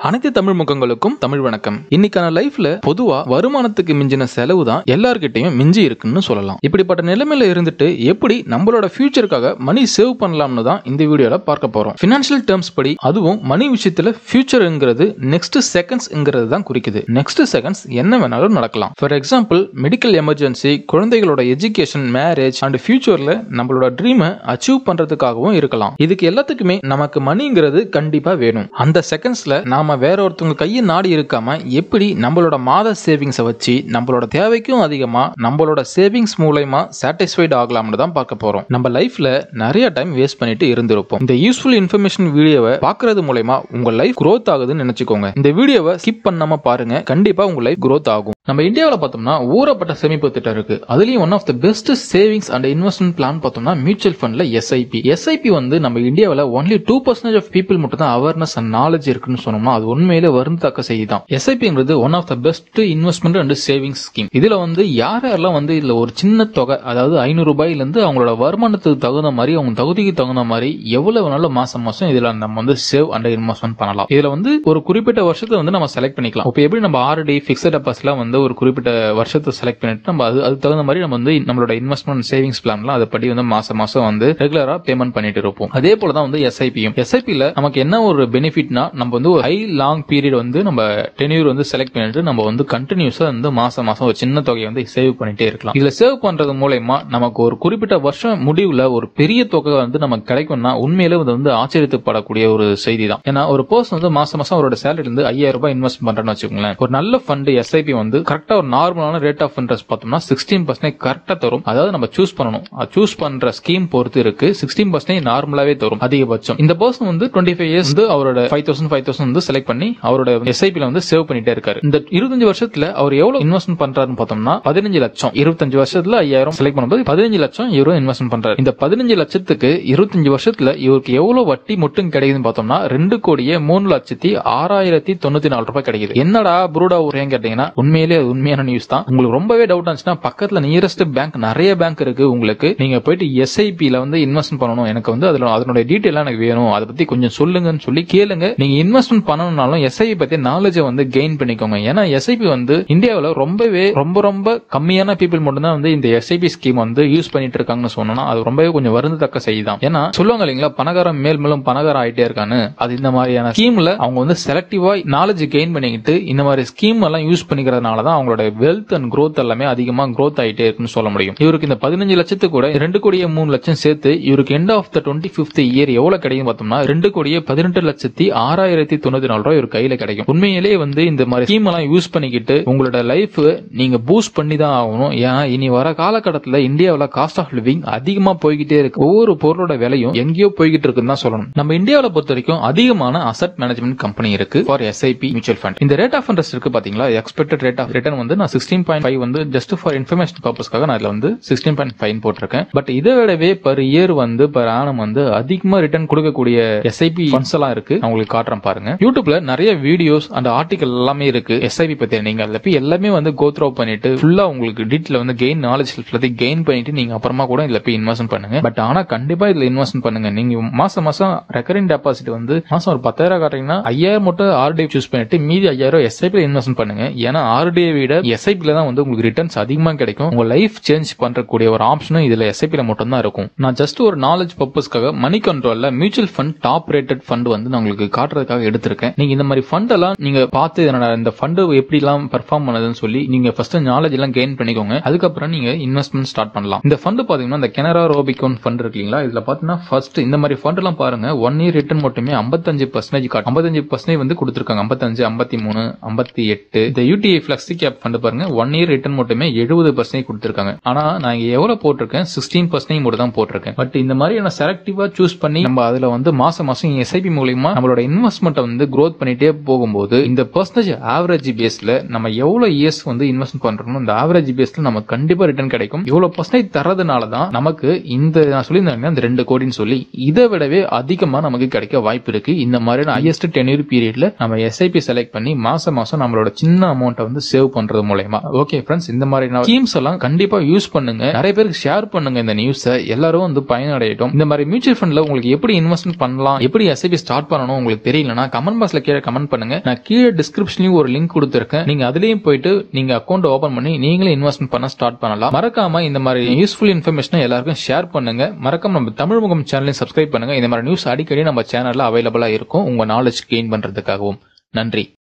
அனைத்து தமிழ் முகங்களுக்கும் தமிழ் வணக்கம் இன்னைக்கான லைஃப்ல பொதுவா வருமானத்துக்கு மிஞ்சின செலவு தான் எல்லார்கிட்டயும் மிஞ்சி இருக்குன்னு சொல்லலாம் இப்படிப்பட்ட நிலைமையில இருந்துட்டு எப்படி நம்மளோட ஃபியூச்சருக்காக மணி சேவ் பண்ணலாம்னு தான் இந்த வீடியோல பார்க்க போறோம் பினான்சியல் டேர்ம்ஸ் படி அதுவும் மணி விஷயத்துல ஃபியூச்சர்ங்கிறது நெக்ஸ்ட் செகண்ட்ஸ்ங்கிறது தான் குறிக்குது நெக்ஸ்ட் செகண்ட்ஸ் என்ன வேணாலும் நடக்கலாம் ஃபார் எக்ஸாம்பிள் மெடிக்கல் எமர்ஜென்சி குழந்தைகளோட எஜுகேஷன் மேரேஜ் அண்ட் ஃபியூச்சர்ல நம்மளோட ட்ரீமை அச்சீவ் பண்றதுக்காகவும் இருக்கலாம் இதுக்கு எல்லாத்துக்குமே நமக்கு மணிங்கிறது கண்டிப்பா வேணும் அந்த செகண்ட்ஸ்ல நாம வேற ஒருத்தவங்க கையை நாடி இருக்காம எப்படி நம்மளோட மாத சேவிங்ஸை வச்சு நம்மளோட தேவைக்கும் அதிகமா நம்மளோட சேவிங்ஸ் மூலயமா சாட்டிஸ்ஃபைட் ஆகலாம்னு தான் பார்க்க போறோம் நம்ம லைஃப்ல நிறைய டைம் வேஸ்ட் பண்ணிட்டு இருந்திருப்போம் இந்த யூஸ்ஃபுல் இன்ஃபர்மேஷன் வீடியோவை பார்க்கறது மூலயமா உங்க லைஃப் growth ஆகுதுன்னு நினைச்சுக்கோங்க இந்த வீடியோவை ஸ்கிப் பண்ணாம பாருங்க கண்டிப்பா உங்க லைஃப் growth ஆகும் நம்ம இந்தியாவில் பார்த்தோம்னா ஊறப்பட்ட சேமிப்பு திட்டம் இருக்கு அதுலயும் one of the best savings and investment plan பார்த்தோம்னா மியூச்சுவல் ஃபண்ட்ல எஸ்ஐபி எஸ்ஐபி வந்து நம்ம இந்தியாவில் only two percentage of people மட்டும் தான் அவேர்னஸ் அண்ட் நாலேஜ் இருக்குன்னு சொன்னோம்னா அது உண்மையிலே வருந்தத்தக்க செய்தி தான் எஸ்ஐபிங்கிறது one of the best investment and savings scheme இதுல வந்து யார் யாரெல்லாம் வந்து இதுல ஒரு சின்ன தொகை அதாவது ஐநூறு ரூபாயில இருந்து அவங்களோட வருமானத்துக்கு தகுந்த மாதிரி அவங்க தகுதிக்கு தகுந்த மாதிரி எவ்வளவு வேணாலும் மாசம் மாசம் இதுல நம்ம வந்து சேவ் அண்ட் இன்வெஸ்ட்மெண்ட் பண்ணலாம் இதுல வந்து ஒரு குறிப்பிட்ட வருஷத்தை வந்து நம்ம செலக்ட் பண்ணிக்கலாம் இப்போ எப்படி நம்ம ஆர்டி பிக்சட் டெபாசிட்லாம் வந்து ஒரு குறிப்பிட்ட வருஷத்தை செலக்ட் பண்ணிட்டு நம்ம அது அதுக்கு தகுந்த மாதிரி நம்ம வந்து நம்மளோட இன்வெஸ்ட்மெண்ட் சேவிங்ஸ் பிளான்லாம் அதை படி வந்து மாசம் மாசம் வந்து ரெகுலரா பேமெண்ட் பண்ணிட்டு இருப்போம் அதே போல தான் வந்து எஸ்ஐபியும் எஸ்ஐபியில் நமக்கு என்ன ஒரு பெனிஃபிட்னா நம்ம வந்து ஒரு ஹை லாங் பீரியட் வந்து நம்ம டென்யூர் வந்து செலக்ட் பண்ணிட்டு நம்ம வந்து கண்டினியூஸா வந்து மாசம் மாசம் ஒரு சின்ன தொகையை வந்து சேவ் பண்ணிட்டே இருக்கலாம் இதுல சேவ் பண்றது மூலயமா நமக்கு ஒரு குறிப்பிட்ட வருஷம் முடிவுல ஒரு பெரிய தொகை வந்து நமக்கு கிடைக்கும்னா உண்மையிலே இது வந்து ஆச்சரியப்படக்கூடிய ஒரு செய்தி தான் ஏன்னா ஒரு பர்சன் வந்து மாசம் மாசம் அவரோட சேலரி இருந்து ஐயாயிரம் ரூபாய் இன்வெஸ்ட் பண்றேன்னு வச்சுக்கோங்களேன் ஒரு நல்ல ஃபண்ட் எஸ்ஐபி வந்து கரெக்டா ஒரு நார்மலான ரேட் ஆஃப் இன்ட்ரெஸ்ட் பார்த்தோம்னா சிக்ஸ்டீன் பர்சன்ட் கரெக்டா தரும் அதாவது நம்ம சூஸ் பண்ணணும் சூஸ் பண்ற ஸ்கீம் பொறுத்து இருக்கு சிக்ஸ்டீன் பர்சன்ட் நார்மலாவே தரும் அதிகபட்சம் இந்த பர்சன் வந்து டுவெண்ட்டி ஃபைவ் இயர்ஸ் வந்து அவரோட ஃபைவ் தௌசண்ட் ஃபைவ் தௌசண்ட் வந்து செலக்ட் பண்ணி அவரோட எஸ்ஐபில வந்து சேவ் பண்ணிட்டே இருக்காரு இந்த இருபத்தஞ்சு வருஷத்துல அவர் எவ்வளவு இன்வெஸ்ட்மெண்ட் பண்றாருன்னு பார்த்தோம்னா பதினஞ்சு லட்சம் இருபத்தஞ்சு வருஷத்துல ஐயாயிரம் செலக்ட் பண்ணும்போது பதினஞ்சு லட்சம் இவரும் இன்வெஸ்ட்மெண்ட் பண்றாரு இந்த பதினஞ்சு லட்சத்துக்கு இருபத்தஞ்சு வருஷத்துல இவருக்கு எவ்வளவு வட்டி மட்டும் கிடைக்குதுன்னு பார்த்தோம்னா ரெண்டு கோடியே மூணு லட்சத்தி ஆறாயிரத்தி தொண்ணூத்தி நாலு ரூபாய் கிடைக்குது என்னடா புரூடா ஊரேன்னு கேட்டீங்கன்னா உண்மையிலே அது உண்மையான நியூஸ் தான் உங்களுக்கு ரொம்பவே டவுட் இருந்துச்சுன்னா பக்கத்துல நியரஸ்ட் பேங்க் நிறைய பேங்க் இருக்கு உங்களுக்கு நீங்க போயிட்டு எஸ்ஐபில வந்து இன்வெஸ்ட் பண்ணணும் எனக்கு வந்து அதுல அதனுடைய டீட்டெயில் எனக்கு வேணும் அதை பத்தி கொஞ்சம் சொல்லுங்கன்னு சொல்லி கேளுங்க நீங்க இன்வெஸ்ட்மெண்ட் பண்ணணும்னாலும் எஸ்ஐபி பத்தி நாலேஜ் வந்து கெயின் பண்ணிக்கோங்க ஏன்னா எஸ்ஐபி வந்து இந்தியாவில் ரொம்பவே ரொம்ப ரொம்ப கம்மியான பீப்புள் மட்டும் தான் வந்து இந்த எஸ்ஐபி ஸ்கீம் வந்து யூஸ் பண்ணிட்டு இருக்காங்கன்னு சொன்னோம்னா அது ரொம்பவே கொஞ்சம் வருந்தத்தக்க செய்தி தான் ஏன்னா சொல்லுவாங்க இல்லைங்களா பணக்காரன் மேல் மேலும் பணக்காரம் ஆயிட்டே இருக்கான்னு அது இந்த மாதிரியான ஸ்கீம்ல அவங்க வந்து செலக்டிவா நாலேஜ் கெயின் பண்ணிக்கிட்டு இந்த மாதிரி ஸ்கீம் எல்லாம் யூஸ் பண்ணிக்கிறதுனால தான் அவங்களோட வெல்த் அண்ட் growth எல்லாமே அதிகமா growth ஆயிட்டே இருக்குன்னு சொல்ல முடியும் இவருக்கு இந்த பதினஞ்சு லட்சத்துக்கு கூட ரெண்டு கோடியே மூணு லட்சம் சேர்த்து இவருக்கு end of the twenty fifth year எவ்வளவு கிடைக்கும் பார்த்தோம்னா ரெண்டு கோடியே பதினெட்டு லட்சத்தி ஆறாயிரத்தி தொண்ணூத்தி நாலு ரூபாய் இவர் கையில கிடைக்கும் உண்மையிலேயே வந்து இந்த மாதிரி ஸ்கீம் எல்லாம் யூஸ் பண்ணிக்கிட்டு உங்களோட லைஃப் நீங்க பூஸ்ட் பண்ணி தான் ஆகணும் ஏன்னா இனி வர காலகட்டத்தில் இந்தியாவில் காஸ்ட் ஆஃப் லிவிங் அதிகமா போய்கிட்டே இருக்கு ஒவ்வொரு பொருளோட விலையும் எங்கேயோ போய்கிட்டு இருக்குன்னு தான் சொல்லணும் நம்ம இந்தியாவில் பொறுத்த வரைக்கும் அதிகமான அசட் மேனேஜ்மெண்ட் கம்பெனி இருக்கு ஃபார் எஸ்ஐபி மியூச்சுவல் ஃபண்ட் இந்த ரேட் ஆஃப் இன்ட்ரெஸ்ட் இருக்கு பாத்தீங்களா எக்ஸ்பெக்டட் ரேட் ஆஃப் ரிட்டர்ன் வந்து நான் சிக்ஸ்டீன் பாயிண்ட் ஃபைவ் வந்து ஜஸ்ட் ஃபார் இன்ஃபர்மேஷன் பர்பஸ்க்காக நான் இதுல வந்து சிக்ஸ்டீன் பாயிண்ட் ஃபைவ் போட்டிருக்கேன் பட் இதை விடவே பர் இயர் வந்து பர் ஆனம் வந்து அதிகமா ரிட்டர்ன் கொடுக்கக்கூடிய எஸ்ஐபி ஃபண்ட்ஸ் எல்லாம் இருக்கு நான் உங்களுக்கு காட்டுறேன் பாருங்க யூடியூப்ல நிறைய வீடியோஸ் அந்த ஆர்டிகல் எல்லாமே இருக்கு எஸ்ஐபி பத்தி நீங்க அதுல போய் எல்லாமே வந்து கோ த்ரோ பண்ணிட்டு ஃபுல்லா உங்களுக்கு டீட்டெயில் வந்து கெயின் நாலேஜ் எல்லாத்தையும் கெயின் பண்ணிட்டு நீங்க அப்புறமா கூட இதுல போய் இன்வெஸ்ட் பண்ணுங்க பட் ஆனா கண்டிப்பா இதுல இன்வெஸ்ட் பண்ணுங்க நீங்க மாசம் மாசம் ரெக்கரிங் டெபாசிட் வந்து மாசம் ஒரு பத்தாயிரம் காட்டுறீங்கன்னா ஐயாயிரம் மட்டும் ஆர்டிஐ சூஸ் பண்ணிட்டு மீதி ஐயாயிரம் எஸ்ஐபி இன்வெஸ்ட் பண்ணுங்க ஏன்னா ஆர்டிஐ விட எஸ்ஐபில தான் வந்து உங்களுக்கு ரிட்டர்ன்ஸ் அதிகமா கிடைக்கும் உங்க லைஃப் சேஞ்ச் பண்றக்கூடிய ஒரு ஆப்ஷனும் இதுல எஸ்ஐபில மட்டும் தான் இருக்கும் நான் ஜஸ்ட் ஒரு நாலேஜ் பர்பஸ்க்காக மணி கண்ட்ரோல்ல mutual fund top rated fund வந்து நான் உங்களுக்கு காட்டுறதுக்காக எடுத்திருக்கேன் நீங்க இந்த மாதிரி ஃபண்ட் எல்லாம் நீங்க பார்த்து இதனோட இந்த ஃபண்ட் எப்படி எல்லாம் பெர்ஃபார்ம் பண்ணுதுன்னு சொல்லி நீங்க ஃபர்ஸ்ட் நாலேஜ் எல்லாம் கெயின் பண்ணிக்கோங்க அதுக்கப்புறம் நீங்க இன்வெஸ்ட்மெண்ட் ஸ்டார்ட் பண்ணலாம் இந்த ஃபண்ட் பாத்தீங்கன்னா இந்த கனரா ரோபிகோன் ஃபண்ட் இருக்கு இல்லைங்களா இதுல பாத்தீங்கன்னா ஃபர்ஸ்ட் இந்த மாதிரி ஃபண்ட் எல்லாம் பாருங்க ஒன் இயர் ரிட்டர்ன் மட்டுமே ஐம்பத்தஞ்சு பர்சன்டேஜ் காட்டும் ஐம்பத்தஞ்சு பர்சன்டேஜ் வந்து கொடுத்துருக்காங்க ஐம்பத்தஞ்சு ஐம்பத்தி மூணு ஐம்பத்தி எட்டு இந்த யூடிஐ பிளக்ஸி கேப் ஃபண்ட் பாருங்க ஒன் இயர் ரிட்டர்ன் மட்டுமே எழுபது பர்சன்டேஜ் கொடுத்துருக்காங்க ஆனா நான் இங்க எவ்வளவு போட்டிருக்கேன் சிக்ஸ்டீன் பர்சன்டேஜ் மட்டும் தான் போட்டிருக்கேன் பட் இந்த மாதிரியான செலக்டிவா சூஸ் பண்ணி நம்ம அதுல வந்து மாசம் மாசம் எஸ்ஐபி மூலியமா நம்மளோட இன்வெஸ்ட்மெண்ட் வந்து growth பண்ணிட்டே போகும்போது இந்த பர்சன்டேஜ் ஆவரேஜ் பேஸ்ல நம்ம எவ்வளவு இயர்ஸ் வந்து இன்வெஸ்ட் பண்றோமோ இந்த ஆவரேஜ் பேஸ்ல நமக்கு கண்டிப்பா ரிட்டர்ன் கிடைக்கும் இவ்வளவு பர்சன்டேஜ் தரதுனால தான் நமக்கு இந்த நான் சொல்லியிருந்தேன் இந்த ரெண்டு கோடின்னு சொல்லி இதை விடவே அதிகமா நமக்கு கிடைக்க வாய்ப்பு இருக்கு இந்த மாதிரியான ஹையஸ்ட் டென்யூர் பீரியட்ல நம்ம எஸ்ஐபி செலக்ட் பண்ணி மாசம் மாசம் நம்மளோட சின்ன அமௌண்ட்டை வந்து சேவ் சேவ் பண்றது மூலயமா ஓகே ஃப்ரெண்ட்ஸ் இந்த மாதிரி ஸ்கீம்ஸ் எல்லாம் கண்டிப்பா யூஸ் பண்ணுங்க நிறைய பேருக்கு ஷேர் பண்ணுங்க இந்த நியூஸை எல்லாரும் வந்து பயனடையட்டும் இந்த மாதிரி மியூச்சுவல் ஃபண்ட்ல உங்களுக்கு எப்படி இன்வெஸ்ட்மெண்ட் பண்ணலாம் எப்படி எஸ்ஐபி ஸ்டார்ட் பண்ணணும் உங்களுக்கு தெரியலனா கமெண்ட் பாக்ஸ்ல கீழே கமெண்ட் பண்ணுங்க நான் கீழே டிஸ்கிரிப்ஷன்லயும் ஒரு லிங்க் கொடுத்துருக்கேன் நீங்க அதுலயும் போயிட்டு நீங்க அக்கௌண்ட் ஓபன் பண்ணி நீங்களே இன்வெஸ்ட்மெண்ட் பண்ண ஸ்டார்ட் பண்ணலாம் மறக்காம இந்த மாதிரி யூஸ்ஃபுல் இன்ஃபர்மேஷனை எல்லாருக்கும் ஷேர் பண்ணுங்க மறக்காம நம்ம தமிழ் முகம் சேனலையும் சப்ஸ்கிரைப் பண்ணுங்க இந்த மாதிரி நியூஸ் அடிக்கடி நம்ம சேனல்ல அவைலபிளா இருக்கும் உங்க நாலேஜ் கெயின் பண்றதுக்காகவும் நன்றி